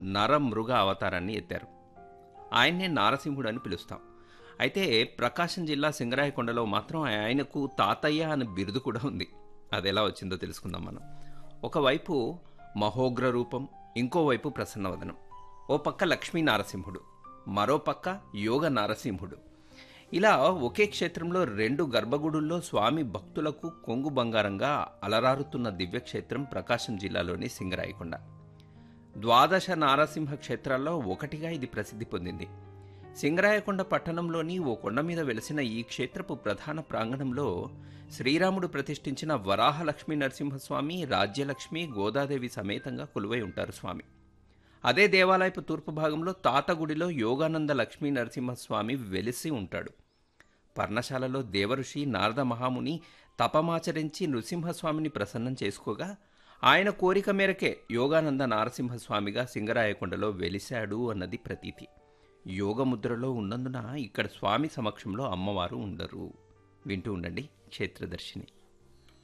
నర మృగ అవతారాన్ని ఎత్తారు ఆయన్నే నారసింహుడు అని పిలుస్తాం అయితే ప్రకాశం జిల్లా సింగరాయకొండలో మాత్రం ఆయనకు తాతయ్య అనే బిరుదు కూడా ఉంది అది ఎలా వచ్చిందో తెలుసుకుందాం మనం ఒకవైపు మహోగ్ర రూపం ఇంకోవైపు ప్రసన్నవదనం ఓ పక్క లక్ష్మీ నారసింహుడు మరో పక్క యోగ నారసింహుడు ఇలా ఒకే క్షేత్రంలో రెండు గర్భగుడుల్లో స్వామి భక్తులకు కొంగు బంగారంగా అలరారుతున్న దివ్యక్షేత్రం ప్రకాశం జిల్లాలోని సింగరాయకొండ ద్వాదశ నారసింహ క్షేత్రాల్లో ఒకటిగా ఇది ప్రసిద్ధి పొందింది సింగరాయకొండ పట్టణంలోని ఓ కొండ మీద వెలిసిన ఈ క్షేత్రపు ప్రధాన ప్రాంగణంలో శ్రీరాముడు ప్రతిష్ఠించిన వరాహ లక్ష్మీ నరసింహస్వామి రాజ్యలక్ష్మి గోదాదేవి సమేతంగా కొలువై ఉంటారు స్వామి అదే దేవాలయపు తూర్పు భాగంలో తాతగుడిలో యోగానంద లక్ష్మీ నరసింహస్వామి వెలిసి ఉంటాడు పర్ణశాలలో దేవఋషి నారద మహాముని తపమాచరించి నృసింహస్వామిని ప్రసన్నం చేసుకోగా ఆయన కోరిక మేరకే యోగానంద నారసింహస్వామిగా సింగరాయకొండలో వెలిశాడు అన్నది ప్రతీతి యోగముద్రలో ఉన్నందున ఇక్కడ స్వామి సమక్షంలో అమ్మవారు ఉండరు వింటూ ఉండండి క్షేత్రదర్శిని